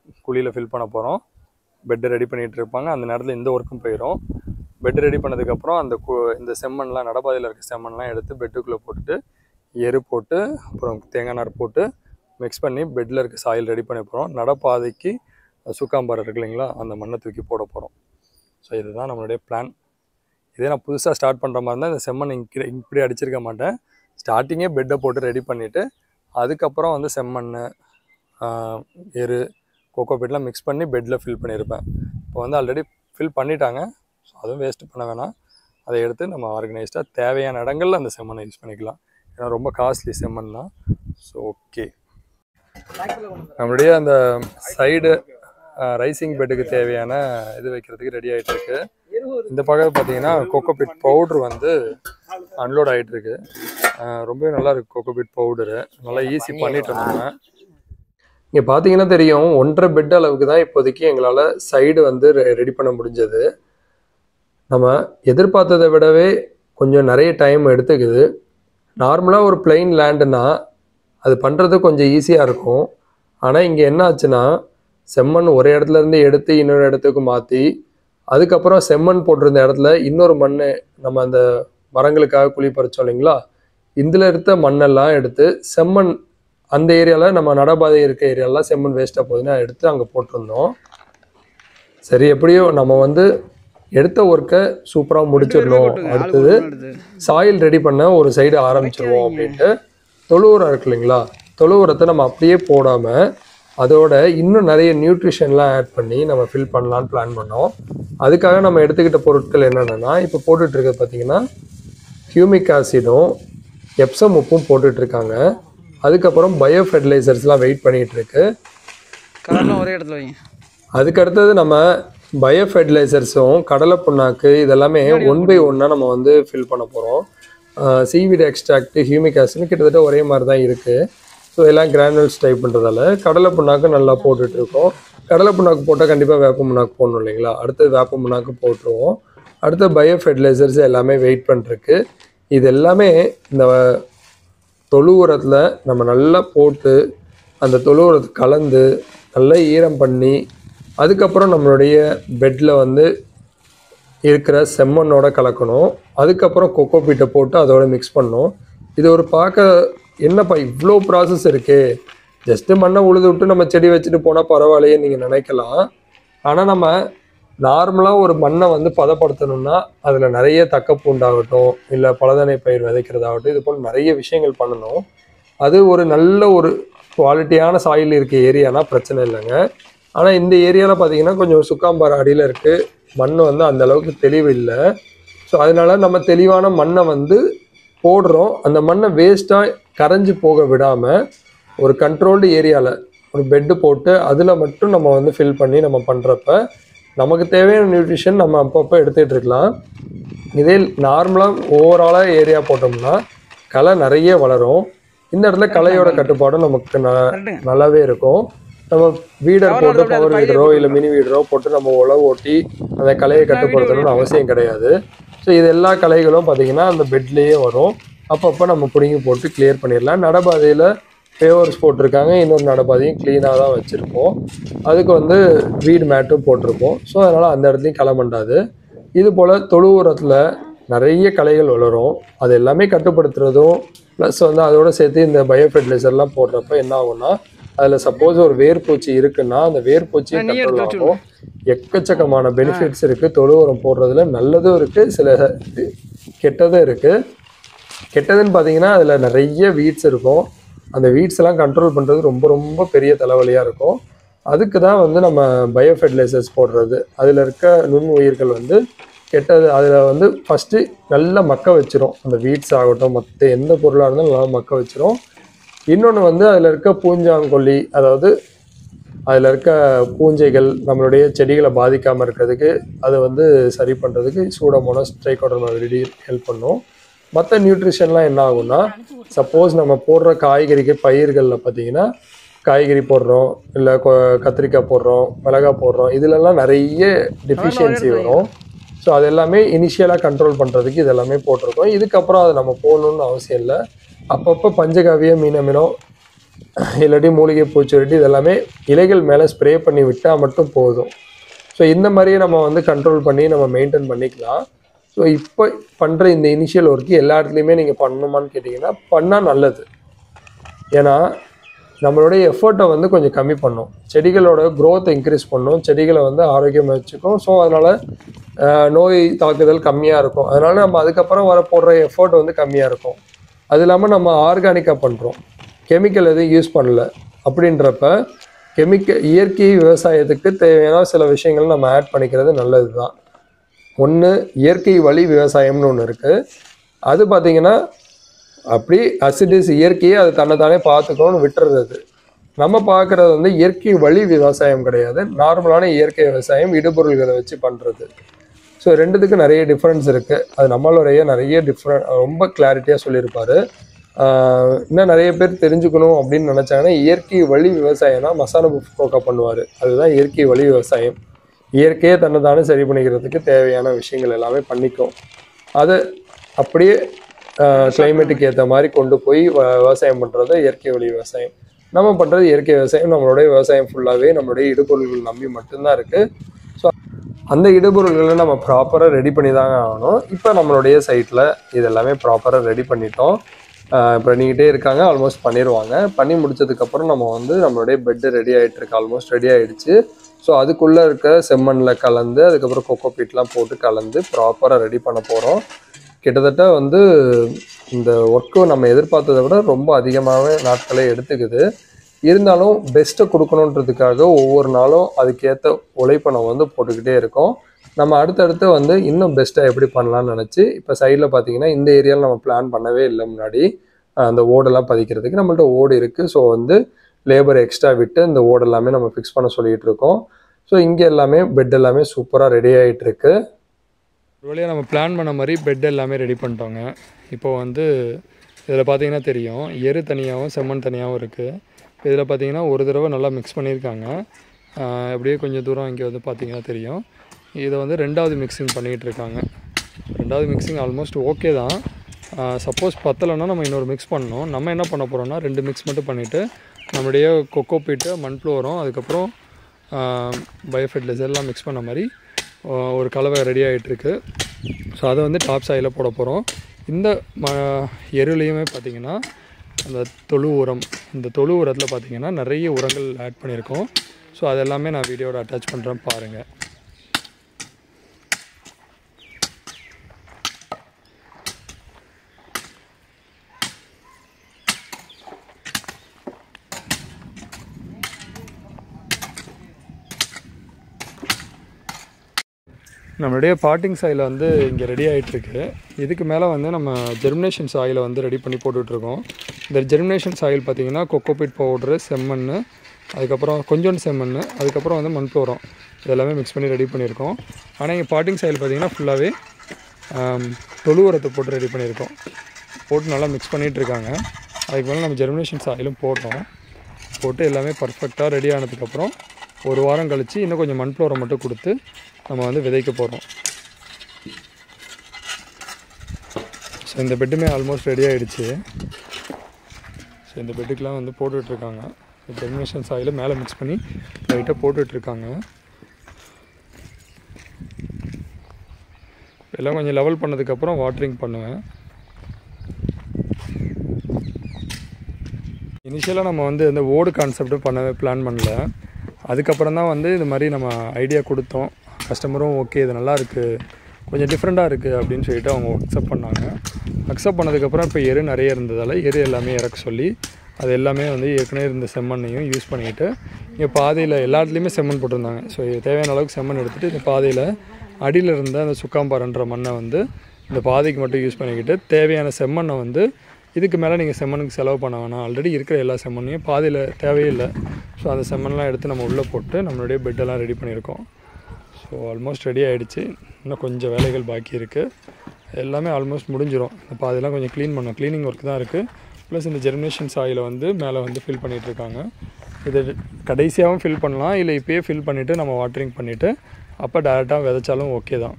குழியில் ஃபில் பண்ண போகிறோம் பெட்டு ரெடி பண்ணிகிட்டு இருப்பாங்க அந்த நேரத்தில் இந்த ஒர்க்கும் போயிடும் பெட் ரெடி பண்ணதுக்கப்புறம் அந்த கு- இந்த செம்மண்லாம் நடபாதையில் இருக்க செம்மண்லாம் எடுத்து பெட்டுக்குள்ளே போட்டுட்டு எரு போட்டு அப்புறம் தேங்காய் நார் போட்டு மிக்ஸ் பண்ணி பெட்டில் இருக்க சாயில் ரெடி பண்ண போகிறோம் நடப்பாதைக்கு சுக்காம்பாறை இருக்கு இல்லைங்களா அந்த மண்ணை தூக்கி போட போகிறோம் ஸோ இதுதான் நம்மளுடைய பிளான் இதே நான் புதுசாக ஸ்டார்ட் பண்ணுற மாதிரி இருந்தால் இந்த செம்மண் இங்கே இப்படி அடிச்சிருக்க மாட்டேன் ஸ்டார்டிங்கே பெட்டை போட்டு ரெடி பண்ணிவிட்டு அதுக்கப்புறம் வந்து செம்மண் ஆஹ், எரு கோகோ பீட்லாம் மிக்ஸ் பண்ணி பெட்டில் ஃபில் பண்ணியிருப்பேன் இப்போ வந்து ஆல்ரெடி ஃபில் பண்ணிட்டாங்க ஸோ அதுவும் வேஸ்ட் பண்ண வேணாம் அதை எடுத்து நம்ம ஆர்கனைஸ்டாக தேவையான இடங்கள்ல அந்த செம்மண்ணை யூஸ் பண்ணிக்கலாம் ஏன்னா ரொம்ப காஸ்ட்லி செம்மண் தான் ஸோ ஓகே நம்மளுடைய அந்த சைடு ரைசிங் பெட்டுக்கு தேவையான இது வைக்கிறதுக்கு ரெடி ஆகிட்டு இருக்கு இந்த பக்கம் பார்த்தீங்கன்னா கோகோபிட் பவுட்ரு வந்து அன்லோட் ஆகிட்டு இருக்கு அஹ் ரொம்பவே நல்லா இருக்கு கோகோபிட் பவுடரு நல்லா ஈஸி பண்ணிட்டோம் நம்ம இங்கே பார்த்தீங்கன்னா தெரியும் ஒன்றரை பெட் அளவுக்கு தான் இப்போதைக்கு எங்களால் சைடு வந்து ரெடி பண்ண முடிஞ்சது நம்ம எதிர்பார்த்ததை விடவே கொஞ்சம் நிறைய டைம் எடுத்துக்குது நார்மலாக ஒரு பிளெயின் லேண்டுனா அது பண்ணுறது கொஞ்சம் ஈஸியாக இருக்கும் ஆனால் இங்கே என்ன ஆச்சுன்னா செம்மண் ஒரு இடத்துல இருந்து எடுத்து இன்னொரு இடத்துக்கு மாற்றி அதுக்கப்புறம் செம்மண் போட்டிருந்த இடத்துல இன்னொரு மண் நம்ம அந்த மரங்களுக்காக குழி பறிச்சோம் இல்லைங்களா இதில் எடுத்த மண்ணெல்லாம் எடுத்து செம்மண் அந்த ஏரியாவில் நம்ம நடபாதை இருக்க ஏரியாலாம் செம்மண் வேஸ்ட்டாக போகுதுன்னு எடுத்து அங்கே போட்டிருந்தோம் சரி எப்படியோ நம்ம வந்து எடுத்த ஒர்க்கை சூப்பராக முடிச்சிடணும் அடுத்தது சாயில் ரெடி பண்ண ஒரு சைடு ஆரம்பிச்சிருவோம் அப்படின்ட்டு தொழு உரம் இருக்கு இல்லைங்களா தொழு உரத்தை நம்ம அப்படியே போடாமல் அதோட இன்னும் நிறைய நியூட்ரிஷன்லாம் ஆட் பண்ணி நம்ம ஃபில் பண்ணலான்னு பிளான் பண்ணோம் அதுக்காக நம்ம எடுத்துக்கிட்ட பொருட்கள் என்னென்னா இப்போ போட்டுட்டு இருக்கிறது பார்த்தீங்கன்னா ஹியூமிக் ஆசிடும் எப்சம் உப்பும் போட்டுட்டு இருக்காங்க அதுக்கப்புறம் பயோ ஃபெர்டிலைசர்ஸ்லாம் வெயிட் பண்ணிட்டு இருக்கு கலர்லாம் ஒரே இடத்துல வைங்க அதுக்கு அடுத்தது நம்ம பயோ ஃபெர்டிலைசர்ஸும் கடலை புண்ணாக்கு இதெல்லாமே ஒன் பை ஒன்னாக நம்ம வந்து ஃபில் பண்ண போகிறோம் சீவிட் எக்ஸ்ட்ராக்ட் ஹியூமிக் ஆசிட் கிட்டத்தட்ட ஒரே மாதிரி தான் இருக்குது ஸோ எல்லாம் கிரானுவல்ஸ் டைப் பண்ணுறதால கடலை புண்ணாக்கு நல்லா போட்டுட்டு இருக்கோம் கடலை புண்ணாக்கு போட்டால் கண்டிப்பாக வேப்ப புண்ணாக்கு போடணும் இல்லைங்களா அடுத்தது வேப்ப புண்ணாக்கு போட்டுருவோம் அடுத்து பயோ ஃபெர்டிலைசர்ஸ் எல்லாமே வெயிட் பண்ணிருக்கு இது எல்லாமே இந்த தொழு உரத்தில் நம்ம நல்லா போட்டு அந்த தொழு உரத்தை கலந்து நல்லா ஈரம் பண்ணி அதுக்கப்புறம் நம்மளுடைய பெட்டில் வந்து இருக்கிற செம்மண்ணோட கலக்கணும் அதுக்கப்புறம் கொக்கோ பீட்டை போட்டு அதோட மிக்ஸ் பண்ணணும் இது ஒரு பார்க்க என்னப்பா இவ்வளோ ப்ராசஸ் இருக்கே ஜஸ்ட்டு மண்ணை உழுது விட்டு நம்ம செடி வச்சுட்டு போனால் பரவாயில்லையே நீங்கள் நினைக்கலாம் ஆனால் நம்ம நார்மலாக ஒரு மண்ணை வந்து பதப்படுத்தணும்னா அதில் நிறைய தக்கப்பூண்டாகட்டும் இல்லை பலதனை பயிர் விதைக்கிறதாகட்டும் இது போல் நிறைய விஷயங்கள் பண்ணணும் அது ஒரு நல்ல ஒரு குவாலிட்டியான சாயில் இருக்க ஏரியானா பிரச்சனை இல்லைங்க ஆனால் இந்த ஏரியாவில் பார்த்தீங்கன்னா கொஞ்சம் சுக்காம்பாறை அடியில் இருக்குது மண் வந்து அந்த அளவுக்கு தெளிவு இல்லை ஸோ அதனால நம்ம தெளிவான மண்ணை வந்து போடுறோம் அந்த மண்ணை வேஸ்ட்டாக கரைஞ்சு போக விடாமல் ஒரு கண்ட்ரோல்டு ஏரியாவில் ஒரு பெட்டு போட்டு அதில் மட்டும் நம்ம வந்து ஃபில் பண்ணி நம்ம பண்ணுறப்ப நமக்கு தேவையான நியூட்ரிஷன் நம்ம அப்பப்போ எடுத்துகிட்டு இருக்கலாம் இதே நார்மலாக ஓவராலாக ஏரியா போட்டோம்னா களை நிறைய வளரும் இந்த இடத்துல களையோட கட்டுப்பாடும் நமக்கு ந கரெக்டுங்க நல்லாவே இருக்கும் நம்ம வீடர் போட்டு பவர் வீடரோ இல்லை மினி வீடரோ போட்டு நம்ம உழவு ஓட்டி அந்த கலையை கட்டுப்படுத்தணும்னு அவசியம் கிடையாது ஸோ இது எல்லா கலைகளும் பார்த்தீங்கன்னா அந்த பெட்லேயே வரும் அப்பப்போ நம்ம பிடுங்கி போட்டு கிளியர் பண்ணிடலாம் நடபாதையில் ஃபேவர்ஸ் போட்டிருக்காங்க இன்னொரு நடபாதையும் க்ளீனாக தான் வச்சுருப்போம் அதுக்கு வந்து வீடு மேட்டும் போட்டிருப்போம் ஸோ அதனால் அந்த இடத்துலையும் களை மண்டாது இது போல் தொழு உரத்தில் நிறைய களைகள் வளரும் அது எல்லாமே கட்டுப்படுத்துறதும் ப்ளஸ் வந்து அதோட சேர்த்து இந்த பயோ ஃபெர்டிலைசர்லாம் போடுறப்ப என்ன ஆகும்னா அதில் சப்போஸ் ஒரு வேர்பூச்சி இருக்குன்னா அந்த வேர்பூச்சியை நீ கண்ட்ரோல் எடுத்து ஆகும் எக்கச்சக்கமான பெனிஃபிட்ஸ் இருக்குது தொழு உரம் போடுறதுல நல்லதும் இருக்குது சில இது கெட்டதும் இருக்குது கெட்டதுன்னு பார்த்தீங்கன்னா அதில் நிறைய வீட்ஸ் இருக்கும் அந்த வீட்ஸ் எல்லாம் கண்ட்ரோல் பண்ணுறது ரொம்ப ரொம்ப பெரிய தலைவலியாக இருக்கும் அதுக்கு தான் வந்து நம்ம பயோ ஃபெர்டிலைசர்ஸ் போடுறது அதில் இருக்க நுண்ணுயிர்கள் வந்து கெட்டது அதில் வந்து ஃபஸ்ட்டு நல்லா மக்க வச்சிரும் அந்த வீட்ஸ் ஆகட்டும் மற்ற எந்த பொருளாக இருந்தாலும் நல்லா மக்க வச்சிரும் இன்னொன்று வந்து அதில் இருக்க பூஞ்சாங்கொல்லி அதாவது அதில் இருக்க பூஞ்சைகள் நம்மளுடைய செடிகளை பாதிக்காமல் இருக்கிறதுக்கு அதை வந்து சரி பண்ணுறதுக்கு சூடமோனஸ் ட்ரைகோடர்மா விரிடி ஹெல்ப் பண்ணும் மற்ற நியூட்ரிஷன்லாம் என்ன ஆகும்னா சப்போஸ் நம்ம போடுற காய்கறிக்கு பயிர்களில் பார்த்தீங்கன்னா காய்கறி போடுறோம் இல்லை கத்திரிக்காய் போடுறோம் மிளகாய் போடுறோம் இதுலலாம் நிறைய டெஃபிஷியன்சி வரும் ஸோ அது எல்லாமே இனிஷியலாக கண்ட்ரோல் பண்ணுறதுக்கு இது எல்லாமே போட்டிருக்கோம் இதுக்கப்புறம் அதை நம்ம போடணும்னு அவசியம் இல்லை அப்பப்போ பஞ்சகாவிய மீனமினம் இல்லாட்டி மூலிகை பூச்சிரெட்டி இதெல்லாமே இலைகள் மேலே ஸ்ப்ரே பண்ணி விட்டால் மட்டும் போதும் ஸோ இந்த மாதிரியே நம்ம வந்து கண்ட்ரோல் பண்ணி நம்ம மெயின்டைன் பண்ணிக்கலாம் ஸோ இப்போ பண்ணுற இந்த இனிஷியல் ஒர்க்கு எல்லா இடத்துலையுமே நீங்கள் பண்ணணுமான்னு கேட்டிங்கன்னா பண்ணால் நல்லது ஏன்னா நம்மளுடைய எஃபர்ட்டை வந்து கொஞ்சம் கம்மி பண்ணும் செடிகளோட growth இன்க்ரீஸ் பண்ணும் செடிகளை வந்து ஆரோக்கியமாக வச்சுக்கும் ஸோ அதனால் நோய் தாக்குதல் கம்மியாக இருக்கும் அதனால் நம்ம அதுக்கப்புறம் வர போடுற எஃபர்ட் வந்து கம்மியாக இருக்கும் அது இல்லாமல் நம்ம ஆர்கானிக்காக பண்ணுறோம் கெமிக்கல் எதுவும் யூஸ் பண்ணல அப்படின்றப்ப கெமிக்கல் இயற்கை விவசாயத்துக்கு தேவையான சில விஷயங்கள் நம்ம ஆட் பண்ணிக்கிறது நல்லது தான் ஒன்று இயற்கை வழி விவசாயம்னு ஒன்று இருக்குது அது பார்த்தீங்கன்னா அப்படி அசிடிஸ் இயற்கையே அது தன்னைத்தானே பார்த்துக்கணும்னு விட்டுறது அது நம்ம பார்க்குறது வந்து இயற்கை வழி விவசாயம் கிடையாது நார்மலான இயற்கை விவசாயம் இடுபொருள்களை வச்சு பண்ணுறது ஸோ ரெண்டுத்துக்கும் நிறைய டிஃப்ரென்ஸ் இருக்குது அது நம்மளுடைய நிறைய டிஃப்ரெண்ட் ரொம்ப கிளாரிட்டியாக சொல்லியிருப்பாரு ஆஹ் இன்னும் நிறைய பேர் தெரிஞ்சுக்கணும் அப்படின்னு நினச்சாங்கன்னா இயற்கை வழி விவசாயம்னா மசாலா கோக்கா பண்ணுவார் அதுதான் இயற்கை வழி விவசாயம் இயற்கையே தன்னை தானே சரி பண்ணிக்கிறதுக்கு தேவையான விஷயங்கள் எல்லாமே பண்ணிக்கும் அதை அப்படியே கிளைமேட்டுக்கு ஏற்ற மாதிரி கொண்டு போய் வ- விவசாயம் பண்ணுறது இயற்கை வழி விவசாயம் நம்ம பண்ணுறது இயற்கை விவசாயம் நம்மளுடைய விவசாயம் ஃபுல்லாகவே நம்மளுடைய இடுபொருள்கள் நம்பி மட்டும்தான் இருக்குது ஸோ அந்த இடுபொருள்களை நம்ம ப்ராப்பராக ரெடி பண்ணி தாங்க ஆகணும் இப்போ நம்மளுடைய சைட்டில் இதெல்லாமே ப்ராப்பராக ரெடி பண்ணிட்டோம் இப்போ பண்ணிக்கிட்டே இருக்காங்க ஆல்மோஸ்ட் பண்ணிடுவாங்க பண்ணி முடிச்சதுக்கப்புறம் நம்ம வந்து நம்மளுடைய பெட்டு ரெடி ஆகிட்டு இருக்கு ஆல்மோஸ்ட் ரெடி ஆகிடுச்சு ஸோ அதுக்குள்ளே இருக்க செம்மண்ணில் கலந்து அதுக்கப்புறம் கொக்கோ பீட்லாம் போட்டு கலந்து ப்ராப்பராக ரெடி பண்ண போகிறோம் கிட்டத்தட்ட வந்து இந்த ஒர்க்கு நம்ம எதிர்பார்த்ததை விட ரொம்ப அதிகமாகவே நாட்களே எடுத்துக்குது இருந்தாலும் பெஸ்ட்டை கொடுக்கணுன்றதுக்காக ஒவ்வொரு நாளும் அதுக்கேற்ற உழைப்பை நம்ம வந்து போட்டுக்கிட்டே இருக்கோம் நம்ம அடுத்தடுத்து வந்து இன்னும் பெஸ்ட்டாக எப்படி பண்ணலாம்னு நினச்சி இப்போ சைடில் பார்த்தீங்கன்னா இந்த ஏரியாவில் நம்ம பிளான் பண்ணவே இல்லை முன்னாடி அஹ் அந்த ஓடெல்லாம் பதிக்கிறதுக்கு நம்மள்ட்ட ஓடு இருக்குது ஸோ வந்து லேபர் எக்ஸ்ட்ரா விட்டு இந்த ஓடு எல்லாமே நம்ம ஃபிக்ஸ் பண்ண சொல்லிகிட்டு இருக்கோம் ஸோ இங்கே எல்லாமே பெட் எல்லாமே சூப்பராக ரெடி ஆகிட்டு இருக்கு ஒரு வழியாக நம்ம பிளான் பண்ண மாதிரி பெட் எல்லாமே ரெடி பண்ணிட்டோங்க இப்போ வந்து இதில் பார்த்தீங்கன்னா தெரியும் எரு தனியாகவும் செம்மண் தனியாகவும் இருக்குது இதில் பார்த்தீங்கன்னா ஒரு தடவை நல்லா மிக்ஸ் பண்ணியிருக்காங்க ஆஹ் அப்படியே கொஞ்சம் தூரம் இங்கே வந்து பார்த்தீங்கன்னா தெரியும் இதை வந்து ரெண்டாவது மிக்சிங் பண்ணிகிட்டு இருக்காங்க ரெண்டாவது மிக்சிங் ஆல்மோஸ்ட் ஓகே தான் சப்போஸ் பத்தலைன்னா நம்ம இன்னொரு மிக்ஸ் பண்ணணும் நம்ம என்ன பண்ண போகிறோம்னா ரெண்டு மிக்ஸ் மட்டும் பண்ணிவிட்டு நம்மளுடைய கொக்கோ பீட்டு மண் வரும் அதுக்கப்புறம் பயோஃபெர்டிலைசர் எல்லாம் மிக்ஸ் பண்ண மாதிரி ஆஹ் ஒரு கலவை ரெடி ஆகிட்டுருக்கு ஸோ அதை வந்து டாப் சாயில் போட போகிறோம் இந்த ம எருளையுமே பார்த்திங்கன்னா அந்த தொழு உரம் இந்த தொழு உரத்தில் பார்த்திங்கன்னா நிறைய உரங்கள் ஆட் பண்ணியிருக்கோம் ஸோ அது எல்லாமே நான் வீடியோட அட்டாச் பண்ணுறேன் பாருங்கள் நம்மளுடைய பாட்டிங் சாயில் வந்து இங்கே ரெடி ஆகிட்டுருக்கு இதுக்கு மேலே வந்து நம்ம ஜெர்மினேஷன் சாயிலை வந்து ரெடி பண்ணி போட்டுட்ருக்கோம் இந்த ஜெர்மினேஷன் சாயில் பார்த்தீங்கன்னா கொக்கோபீட் பவுட்ரு செம்மண் அதுக்கப்புறம் கொஞ்சோண்டு செம்மண் அதுக்கப்புறம் வந்து மண் உரம் இதெல்லாமே மிக்ஸ் பண்ணி ரெடி பண்ணியிருக்கோம் ஆனால் இங்கே பாட்டிங் சாயில் பார்த்தீங்கன்னா ஃபுல்லாகவே தொழு உரத்தை போட்டு ரெடி பண்ணியிருக்கோம் போட்டு நல்லா மிக்ஸ் பண்ணிகிட்டு இருக்காங்க அதுக்கு மேலே நம்ம ஜெர்மினேஷன் சாயிலும் போட்டோம் போட்டு எல்லாமே பர்ஃபெக்டாக ரெடி ஆனதுக்கப்புறம் ஒரு வாரம் கழித்து இன்னும் கொஞ்சம் மண் உரம் மட்டும் கொடுத்து நம்ம வந்து விதைக்க போகிறோம் ஸோ இந்த பெட்டுமே ஆல்மோஸ்ட் ரெடி ஆகிடுச்சு ஸோ இந்த பெட்டுக்கெலாம் வந்து போட்டுட்ருக்காங்க ஜெர்மினேஷன் சாயில் மேலே மிக்ஸ் பண்ணி லைட்டாக போட்டுட்ருக்காங்க எல்லாம் கொஞ்சம் லெவல் பண்ணதுக்கப்புறம் வாட்டரிங் பண்ணுவேன் இனிஷியலாக நம்ம வந்து இந்த ஓடு கான்செப்ட் பண்ணவே பிளான் பண்ணல அதுக்கப்புறம் தான் வந்து இது மாதிரி நம்ம ஐடியா கொடுத்தோம் கஸ்டமரும் ஓகே இது நல்லா இருக்குது கொஞ்சம் டிஃப்ரெண்ட்டாக இருக்குது அப்படின்னு சொல்லிட்டு அவங்க அக்செப்ட் பண்ணாங்க அக்செப்ட் பண்ணதுக்கப்புறம் இப்போ எரு நிறைய இருந்ததால் எரு எல்லாமே இறக்க சொல்லி அது எல்லாமே வந்து ஏற்கனவே இருந்த செம்மண்ணையும் யூஸ் பண்ணிக்கிட்டு இங்கே பாதையில் எல்லா இடத்துலையுமே செம்மண் போட்டிருந்தாங்க ஸோ தேவையான அளவுக்கு செம்மண் எடுத்துகிட்டு இந்த பாதையில் அடியில் இருந்த அந்த சுக்காம்பாறைன்ற மண்ணை வந்து இந்த பாதைக்கு மட்டும் யூஸ் பண்ணிக்கிட்டு தேவையான செம்மண்ணை வந்து இதுக்கு மேலே நீங்கள் செம்மண்ணுக்கு செலவு பண்ண வேணாம் ஆல்ரெடி இருக்கிற எல்லா செம்மண்ணையும் பாதையில் தேவையில்லை ஸோ அந்த செம்மண்லாம் எடுத்து நம்ம உள்ளே போட்டு நம்மளுடைய பெட்டெல்லாம் ரெடி பண்ணியிருக்கோம் ஸோ ஆல்மோஸ்ட் ரெடி ஆகிடுச்சு இன்னும் கொஞ்சம் வேலைகள் பாக்கி இருக்குது எல்லாமே ஆல்மோஸ்ட் முடிஞ்சிடும் இந்த பாதையெல்லாம் கொஞ்சம் க்ளீன் பண்ணோம் க்ளீனிங் ஒர்க் தான் இருக்குது ப்ளஸ் இந்த ஜெர்மினேஷன் சாயில் வந்து மேலே வந்து ஃபில் பண்ணிகிட்டு இருக்காங்க இது கடைசியாகவும் ஃபில் பண்ணலாம் இல்லை இப்போயே ஃபில் பண்ணிவிட்டு நம்ம வாட்டரிங் பண்ணிவிட்டு அப்போ டேரெக்டாக விதைச்சாலும் ஓகே தான்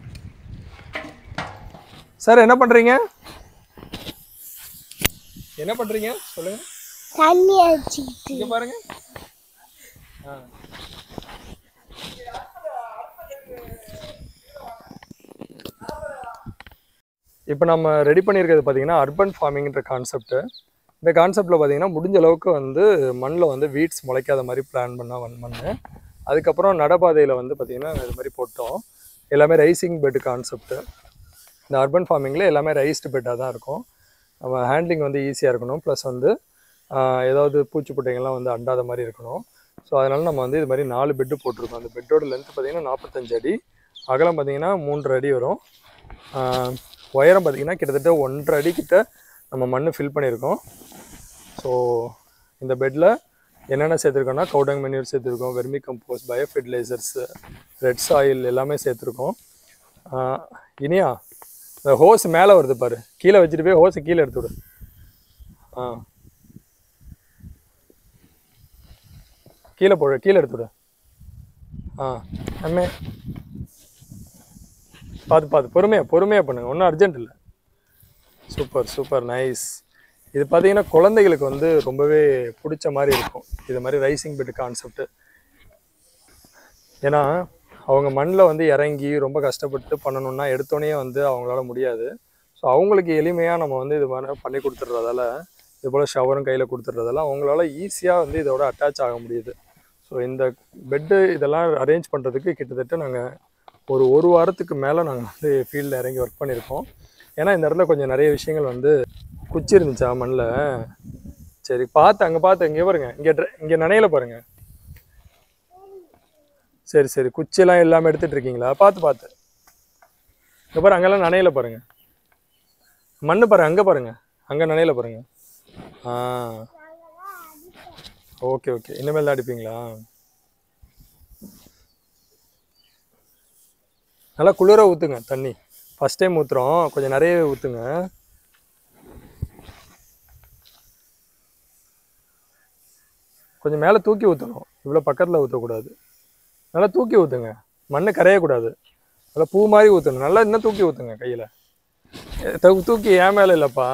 சார் என்ன பண்ணுறீங்க என்ன பண்ணுறீங்க சொல்லுங்கள் தண்ணி அடிச்சுக்கிட்டு இங்க பாருங்க ஆ. இப்போ நம்ம ரெடி பண்ணியிருக்கிறது பார்த்தீங்கன்னா அர்பன் ஃபார்மிங்ன்ற கான்செப்ட்டு இந்த கான்செப்டில் பார்த்தீங்கன்னா முடிஞ்ச அளவுக்கு வந்து மண்ணில் வந்து வீட்ஸ் முளைக்காத மாதிரி பிளான் பண்ணால் வன் மண் அதுக்கப்புறம் நடைபாதையில் வந்து பார்த்தீங்கன்னா இது மாதிரி போட்டோம் எல்லாமே ரைசிங் பெட் கான்செப்ட்டு இந்த அர்பன் ஃபார்மிங்கில் எல்லாமே ரைஸ்டு பெட்டாக தான் இருக்கும் நம்ம ஹேண்ட்லிங் வந்து ஈஸியாக இருக்கணும் ப்ளஸ் வந்து ஆஹ், ஏதாவது பூச்சி புட்டைங்கள்லாம் வந்து அண்டாத மாதிரி இருக்கணும் ஸோ அதனால் நம்ம வந்து இது மாதிரி நாலு பெட்டு போட்டிருக்கோம் அந்த பெட்டோட லென்த் பார்த்தீங்கன்னா நாற்பத்தஞ்சு அடி அகலம் பார்த்தீங்கன்னா மூன்றரை அடி வரும் ஆஹ், உயரம் பார்த்தீங்கன்னா கிட்டத்தட்ட ஒன்றரை அடி கிட்ட நம்ம மண் ஃபில் பண்ணியிருக்கோம் ஸோ இந்த பெட்டில் என்னென்ன சேர்த்துருக்கோம்னா கவுடங் மெனியூர் சேர்த்துருக்கோம் vermicompost bio fertilisers red soil எல்லாமே சேர்த்துருக்கோம் ஆஹ், இனியா இந்த ஹோஸ் மேலே வருது பாரு கீழே வச்சுட்டு போய் ஹோஸை கீழே எடுத்து விடு ஆ கீழே போடு கீழே எடுத்து விடு ஆ அம்மே பார்த்து பார்த்து பொறுமையாக பொறுமையாக பண்ணுங்க ஒன்றும் அர்ஜென்ட் இல்லை சூப்பர் சூப்பர் நைஸ் இது பார்த்தீங்கன்னா குழந்தைகளுக்கு வந்து ரொம்பவே பிடிச்ச மாதிரி இருக்கும் இது மாதிரி ரைசிங் பெட் கான்செப்ட் ஏன்னா அவங்க மண்ணில் வந்து இறங்கி ரொம்ப கஷ்டப்பட்டு பண்ணணும்னா எடுத்தோடனே வந்து அவங்களால முடியாது ஸோ அவங்களுக்கு எளிமையாக நம்ம வந்து இது மாதிரி பண்ணி கொடுத்துட்றதால இது போல் ஷவரும் கையில் கொடுத்துட்றதால அவங்களால ஈஸியாக வந்து இதோட அட்டாச் ஆக முடியுது ஸோ இந்த பெட்டு இதெல்லாம் அரேஞ்ச் பண்ணுறதுக்கு கிட்டத்தட்ட நாங்கள் ஒரு ஒரு வாரத்துக்கு மேலே நாங்கள் வந்து ஃபீல்டில் இறங்கி ஒர்க் பண்ணியிருக்கோம் ஏன்னா இந்த இடத்துல கொஞ்சம் நிறைய விஷயங்கள் வந்து குச்சி இருந்துச்சா மண்ணில் சரி பார்த்து அங்கே பார்த்து இங்கே பாருங்க இங்கே இங்கே நனையில பாருங்க சரி சரி குச்சியெல்லாம் இல்லாமல் எடுத்துட்டு இருக்கீங்களா பார்த்து பார்த்து இங்கே பாரு அங்கெல்லாம் நனையில பாருங்க மண்ணு பாருங்க அங்கே பாருங்க அங்கே நனையில பாருங்க ஆ ஓகே ஓகே இனிமேல் தான் அடிப்பீங்களா நல்லா குளிர ஊற்றுங்க தண்ணி ஃபஸ்ட் டைம் ஊற்றுறோம் கொஞ்சம் நிறையவே ஊற்றுங்க கொஞ்சம் மேலே தூக்கி ஊற்றணும் இவ்வளோ பக்கத்தில் ஊற்றக்கூடாது நல்லா தூக்கி ஊற்றுங்க மண்ணு கரையக்கூடாது நல்லா பூ மாதிரி ஊற்றணும் நல்லா இன்னும் தூக்கி ஊற்றுங்க கையில் தூக்கி ஏன் மேலே இல்லைப்பா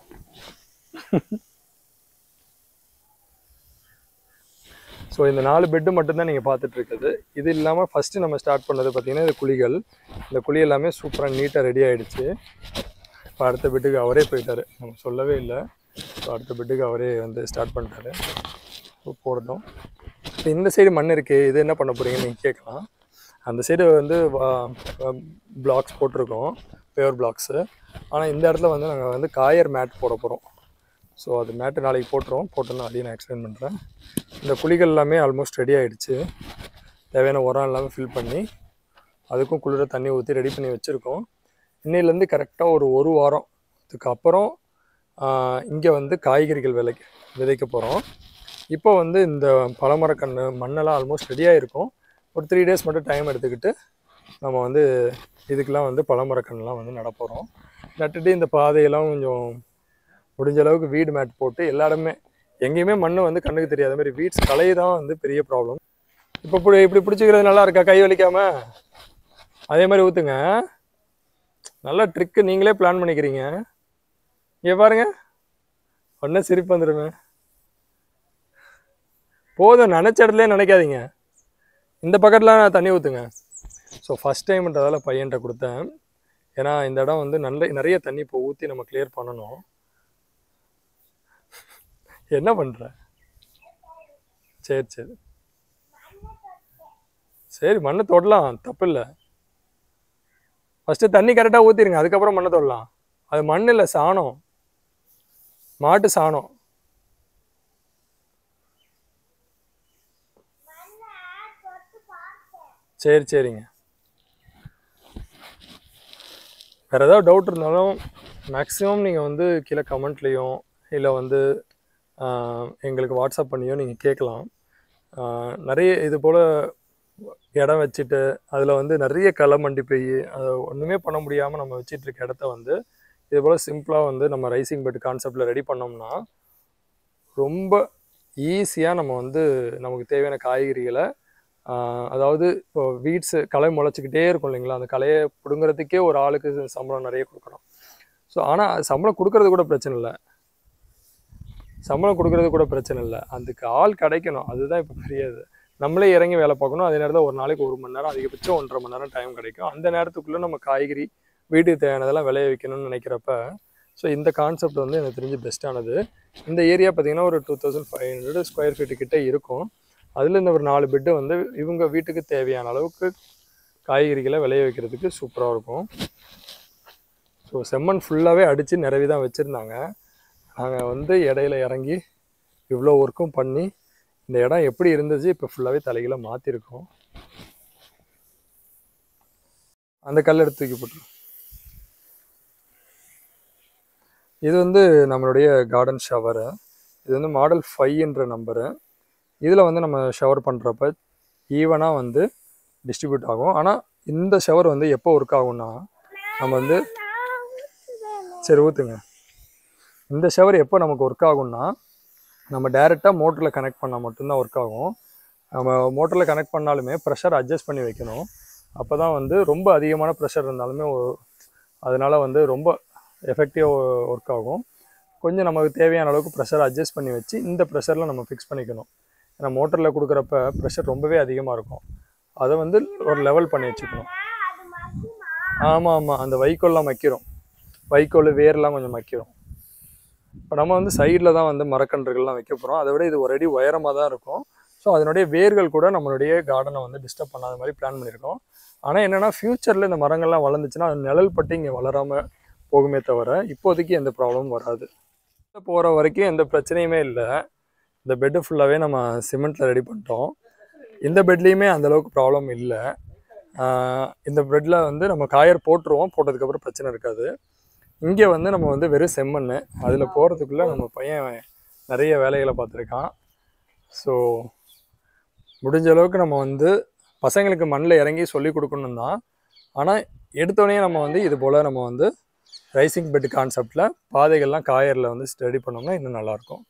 ஸோ இந்த நாலு பெட்டு மட்டும்தான் நீங்கள் பார்த்துட்டு இருக்குது இது இல்லாமல் ஃபஸ்ட்டு நம்ம ஸ்டார்ட் பண்ணது பார்த்தீங்கன்னா இது குழிகள் இந்த குழி எல்லாமே சூப்பராக நீட்டாக ரெடி ஆயிடுச்சு இப்போ அடுத்த பெட்டுக்கு அவரே போயிட்டாரு நம்ம சொல்லவே இல்லை ஸோ அடுத்த பெட்டுக்கு அவரே வந்து ஸ்டார்ட் பண்ணிட்டாரு ஸோ போடட்டும் இப்போ இந்த சைடு மண் இருக்குது இது என்ன பண்ண போகிறீங்கன்னு நீங்கள் கேட்கலாம் அந்த சைடு வந்து பிளாக்ஸ் போட்டிருக்கோம் பேவர் பிளாக்ஸு ஆனால் இந்த இடத்துல வந்து நாங்கள் வந்து காயர் மேட் போட போகிறோம் ஸோ அது மேட்டு நாளைக்கு போட்டுருவோம் போட்டோன்னா அதையும் நான் எக்ஸ்பிளைன் பண்ணுறேன் இந்த குழிகள் எல்லாமே ஆல்மோஸ்ட் ரெடி ஆயிடுச்சு தேவையான உரம் எல்லாமே ஃபில் பண்ணி அதுக்கும் குளிர தண்ணி ஊற்றி ரெடி பண்ணி வச்சுருக்கோம் இன்னையிலேருந்து கரெக்டாக ஒரு ஒரு வாரத்துக்கு அப்புறம் இங்கே வந்து காய்கறிகள் விளைக்க விதைக்க போகிறோம் இப்போ வந்து இந்த பழமரக்கன்று மண்ணெல்லாம் ஆல்மோஸ்ட் ரெடியாக இருக்கும் ஒரு த்ரீ டேஸ் மட்டும் டைம் எடுத்துக்கிட்டு நம்ம வந்து இதுக்கெல்லாம் வந்து பழமரக்கன்றுலாம் வந்து நட போகிறோம் நட்டுட்டு இந்த பாதையெல்லாம் கொஞ்சம் முடிஞ்ச அளவுக்கு வீடு மேட் போட்டு எல்லா இடமே எங்கேயுமே மண் வந்து கண்ணுக்கு தெரியாத மாதிரி வீட்ஸ் கலை தான் வந்து பெரிய ப்ராப்ளம் இப்போ இப்படி இப்படி பிடிச்சிக்கிறது நல்லா இருக்கா கை வலிக்காம அதே மாதிரி ஊற்றுங்க நல்ல ட்ரிக்கு நீங்களே பிளான் பண்ணிக்கிறீங்க இங்கே பாருங்க ஒன்றும் சிரிப்பு வந்துடுமே போதும் நினச்ச இடத்துலயே நினைக்காதீங்க இந்த பக்கெட்லாம் தண்ணி ஊற்றுங்க ஸோ ஃபஸ்ட் டைம்ன்றதால பையன்கிட்ட கொடுத்தேன் ஏன்னா இந்த இடம் வந்து நல்ல நிறைய தண்ணி இப்போ ஊற்றி நம்ம கிளியர் பண்ணணும் என்ன பண்ணுற சரி சரி சரி மண்ணை தொடலாம் தப்பு இல்லை ஃபஸ்ட்டு தண்ணி கரெக்டாக ஊற்றிருங்க அதுக்கப்புறம் மண்ணை தொடலாம் அது மண் இல்லை சாணம் மாட்டு சாணம் சரி சரிங்க வேறு ஏதாவது டவுட் இருந்தாலும் மேக்ஸிமம் நீங்கள் வந்து கீழே கமெண்ட்லேயும் இல்லை வந்து ஆஹ், எங்களுக்கு வாட்ஸ்அப் பண்ணியோ நீங்கள் கேட்கலாம் ஆஹ், நிறைய இது போல் இடம் வச்சுட்டு அதில் வந்து நிறைய களை மண்டி போய் அதை ஒன்றுமே பண்ண முடியாமல் நம்ம வச்சிட்டு இருக்க இடத்த வந்து இது போல் சிம்பிளாக வந்து நம்ம ரைசிங் பெட் கான்செப்டில் ரெடி பண்ணோம்னா ரொம்ப ஈஸியாக நம்ம வந்து நமக்கு தேவையான காய்கறிகளை ஆஹ், அதாவது இப்போ வீட்ஸு களை முளைச்சிக்கிட்டே இருக்கும் இல்லைங்களா அந்த களையை பிடுங்குறதுக்கே ஒரு ஆளுக்கு சம்பளம் நிறைய கொடுக்கணும் ஸோ ஆனால் சம்பளம் கொடுக்கறது கூட பிரச்சனை இல்லை சம்பளம் கொடுக்கறது கூட பிரச்சனை இல்லை அதுக்கு ஆள் கிடைக்கணும் அதுதான் இப்போ பெரிய இது நம்மளே இறங்கி வேலை பார்க்கணும் அதே நேரத்தில் ஒரு நாளைக்கு ஒரு மணி நேரம் அதிகபட்சம் ஒன்றரை மணி நேரம் டைம் கிடைக்கும் அந்த நேரத்துக்குள்ளே நம்ம காய்கறி வீட்டுக்கு தேவையானதெல்லாம் விளைய வைக்கணும்னு நினைக்கிறப்ப ஸோ இந்த கான்செப்ட் வந்து எனக்கு தெரிஞ்சு பெஸ்ட்டானது இந்த ஏரியா பார்த்தீங்கன்னா ஒரு two thousand five hundred square feet கிட்ட இருக்கும் அதில் இந்த ஒரு நாலு பெட்டு வந்து இவங்க வீட்டுக்கு தேவையான அளவுக்கு காய்கறிகளை விளைய வைக்கிறதுக்கு சூப்பராக இருக்கும் ஸோ செம்மண் ஃபுல்லாகவே அடித்து நிறவி தான் வச்சுருந்தாங்க நாங்கள் வந்து இடையில இறங்கி இவ்வளோ ஒர்க்கும் பண்ணி இந்த இடம் எப்படி இருந்துச்சு இப்போ ஃபுல்லாகவே தலைகளை மாற்றிருக்கோம் அந்த கல் எடுத்து தூக்கி போட்டுரும் இது வந்து நம்மளுடைய கார்டன் ஷவரு இது வந்து மாடல் ஃபைவ்ன்ற நம்பரு இதில் வந்து நம்ம ஷவர் பண்ணுறப்ப ஈவனாக வந்து டிஸ்ட்ரிபியூட் ஆகும் ஆனால் இந்த ஷவர் வந்து எப்போ ஒர்க் ஆகும்னா நம்ம வந்து சரி ஊற்றுங்க இந்த ஷவர் எப்போ நமக்கு ஒர்க் ஆகும்னா நம்ம டேரெக்டாக மோட்டரில் கனெக்ட் பண்ணால் மட்டும்தான் ஒர்க் ஆகும் நம்ம மோட்டரில் கனெக்ட் பண்ணாலுமே ப்ரெஷர் அட்ஜஸ்ட் பண்ணி வைக்கணும் அப்போ தான் வந்து ரொம்ப அதிகமான ப்ரெஷர் இருந்தாலுமே ஒ- அதனால வந்து ரொம்ப எஃபெக்டிவாக ஒர்க் ஆகும் கொஞ்சம் நமக்கு தேவையான அளவுக்கு ப்ரெஷர் அட்ஜஸ்ட் பண்ணி வச்சு இந்த ப்ரெஷரில் நம்ம ஃபிக்ஸ் பண்ணிக்கணும் ஏன்னா மோட்டரில் கொடுக்குறப்ப ப்ரெஷர் ரொம்பவே அதிகமாக இருக்கும் அதை வந்து ஒரு லெவல் பண்ணி வச்சுக்கணும் ஆமாம் ஆமாம் அந்த வைக்கோல்லாம் மக்கிறோம் வைக்கோல் வேர்லாம் கொஞ்சம் மக்கிறோம் இப்போ நம்ம வந்து சைடில் தான் வந்து மரக்கன்றுகள்லாம் வைக்க போகிறோம் அதை விட இது ஒரு அடி உயரமாக தான் இருக்கும் ஸோ அதனுடைய வேர்கள் கூட நம்மளுடைய கார்டனை வந்து டிஸ்டர்ப் பண்ணாத மாதிரி பிளான் பண்ணியிருக்கோம் ஆனால் என்னென்னா ஃப்யூச்சரில் இந்த மரங்கள்லாம் வளர்ந்துச்சுன்னா அது நிழல் பட்டு இங்கே வளராமல் போகுமே தவிர இப்போதைக்கு எந்த ப்ராப்ளமும் வராது போகிற வரைக்கும் எந்த பிரச்சனையுமே இல்லை இந்த பெட்டு ஃபுல்லாகவே நம்ம சிமெண்ட்டில் ரெடி பண்ணிட்டோம் இந்த பெட்லேயுமே அந்தளவுக்கு ப்ராப்ளம் இல்லை ஆஹ் இந்த பெட்டில் வந்து நம்ம காயர் போட்டுருவோம் போட்டதுக்கப்புறம் பிரச்சனை இருக்காது இங்கே வந்து நம்ம வந்து வெறும் செம்மண் அதில் போகிறதுக்குள்ளே நம்ம பையன் நிறைய வேலைகளை பார்த்துருக்கான் ஸோ முடிஞ்ச அளவுக்கு நம்ம வந்து பசங்களுக்கு மண்ணில் இறங்கி சொல்லி கொடுக்கணும் தான் ஆனால் எடுத்தோடனே நம்ம வந்து இது போல் நம்ம வந்து ரைசிங் பெட் கான்செப்டில் பாதைகள்லாம் காயரில் வந்து ஸ்டடி பண்ணோம்னா இன்னும் நல்லாயிருக்கும்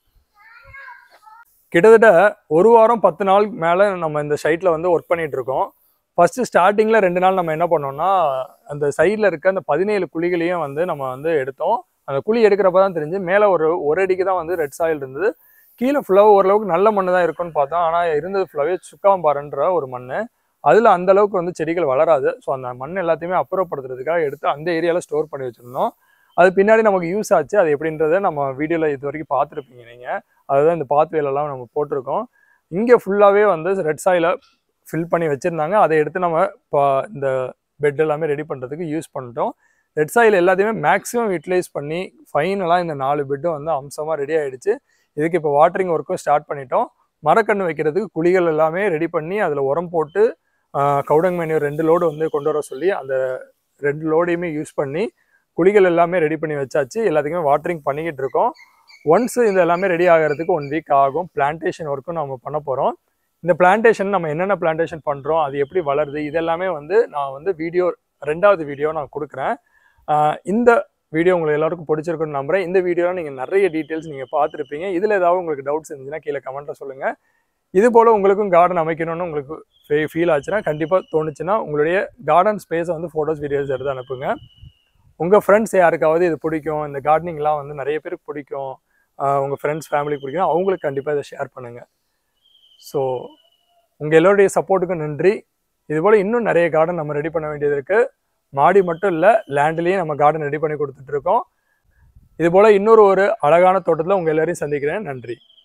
கிட்டத்தட்ட ஒரு வாரம் பத்து நாள் மேலே நம்ம இந்த சைட்டில் வந்து ஒர்க் பண்ணிட்டு இருக்கோம் ஃபஸ்ட்டு ஸ்டார்டிங்கில் ரெண்டு நாள் நம்ம என்ன பண்ணோம்னா அந்த சைடில் இருக்க அந்த பதினேழு குழிகளையும் வந்து நம்ம வந்து எடுத்தோம் அந்த குழி எடுக்கிறப்ப தான் தெரிஞ்சு மேலே ஒரு ஒரு அடிக்கு தான் வந்து ரெட் சாயில் இருந்தது கீழே ஃபுல்லாக ஓரளவுக்கு நல்ல மண்ணு தான் இருக்கும்னு பார்த்தோம் ஆனால் இருந்தது ஃபுல்லாகவே சுக்காம்பாறைன்ற ஒரு மண் அதில் அந்த அளவுக்கு வந்து செடிகள் வளராது ஸோ அந்த மண் எல்லாத்தையுமே அப்புறப்படுத்துறதுக்காக எடுத்து அந்த ஏரியாவில் ஸ்டோர் பண்ணி வச்சுருந்தோம் அது பின்னாடி நமக்கு யூஸ் ஆச்சு அது எப்படின்றத நம்ம வீடியோவில் இது வரைக்கும் பார்த்துருப்பீங்க நீங்கள் அதுதான் இந்த பாத்வேலெல்லாம் நம்ம போட்டிருக்கோம் இங்கே ஃபுல்லாகவே வந்து ரெட் சாயில ஃபில் பண்ணி வச்சுருந்தாங்க அதை எடுத்து நம்ம இப்போ இந்த பெட் எல்லாமே ரெடி பண்ணுறதுக்கு யூஸ் பண்ணிட்டோம் ரெட் சாயில் எல்லாத்தையுமே மேக்ஸிமம் யூட்டிலைஸ் பண்ணி ஃபைனலாக இந்த நாலு பெட்டும் வந்து அம்சமாக ரெடி ஆயிடுச்சு இதுக்கு இப்போ வாட்டரிங் ஒர்க்கும் ஸ்டார்ட் பண்ணிட்டோம் மரக்கன்று வைக்கிறதுக்கு குழிகள் எல்லாமே ரெடி பண்ணி அதில் உரம் போட்டு கவுடங் மெனு ரெண்டு லோடு வந்து கொண்டு வர சொல்லி அந்த ரெண்டு லோடையுமே யூஸ் பண்ணி குழிகள் எல்லாமே ரெடி பண்ணி வச்சாச்சு எல்லாத்துக்குமே வாட்டரிங் பண்ணிக்கிட்டு இருக்கோம் ஒன்ஸ் இது எல்லாமே ரெடி ஆகிறதுக்கு ஒன் வீக் ஆகும் பிளான்டேஷன் ஒர்க்கும் நம்ம பண்ண போகிறோம் இந்த பிளான்டேஷன் நம்ம என்னென்ன பிளான்டேஷன் பண்ணுறோம் அது எப்படி வளருது இதெல்லாமே வந்து நான் வந்து வீடியோ ரெண்டாவது வீடியோ நான் கொடுக்குறேன் ஆஹ் இந்த வீடியோ உங்களுக்கு எல்லாருக்கும் பிடிச்சிருக்குன்னு நம்புறேன் இந்த வீடியோவில் நீங்கள் நிறைய டீட்டெயில்ஸ் நீங்கள் பார்த்துருப்பீங்க இதில் ஏதாவது உங்களுக்கு டவுட்ஸ் இருந்துச்சுன்னா கீழே கமெண்ட்டில் சொல்லுங்கள் இது போல் உங்களுக்கும் கார்டன் அமைக்கணும்னு உங்களுக்கு ஃபீல் ஆச்சுன்னா கண்டிப்பாக தோணுச்சுன்னா உங்களுடைய கார்டன் ஸ்பேஸை வந்து ஃபோட்டோஸ் வீடியோஸ் எடுத்து அனுப்புங்க உங்கள் ஃப்ரெண்ட்ஸ் யாருக்காவது இது பிடிக்கும் இந்த கார்டனிங்லாம் வந்து நிறைய பேருக்கு பிடிக்கும் உங்கள் ஃப்ரெண்ட்ஸ் ஃபேமிலிக்கு பிடிக்கும் அவங்களுக்கு கண்டிப்பாக இதை ஷேர் பண்ணுங்கள் ஸோ உங்கள் எல்லோருடைய சப்போர்ட்டுக்கும் நன்றி இதுபோல் இன்னும் நிறைய கார்டன் நம்ம ரெடி பண்ண வேண்டியது இருக்குது மாடி மட்டும் இல்லை லேண்ட்லேயும் நம்ம கார்டன் ரெடி பண்ணி கொடுத்துட்ருக்கோம் இதுபோல் இன்னொரு ஒரு அழகான தோட்டத்தில் உங்கள் எல்லாரையும் சந்திக்கிறேன் நன்றி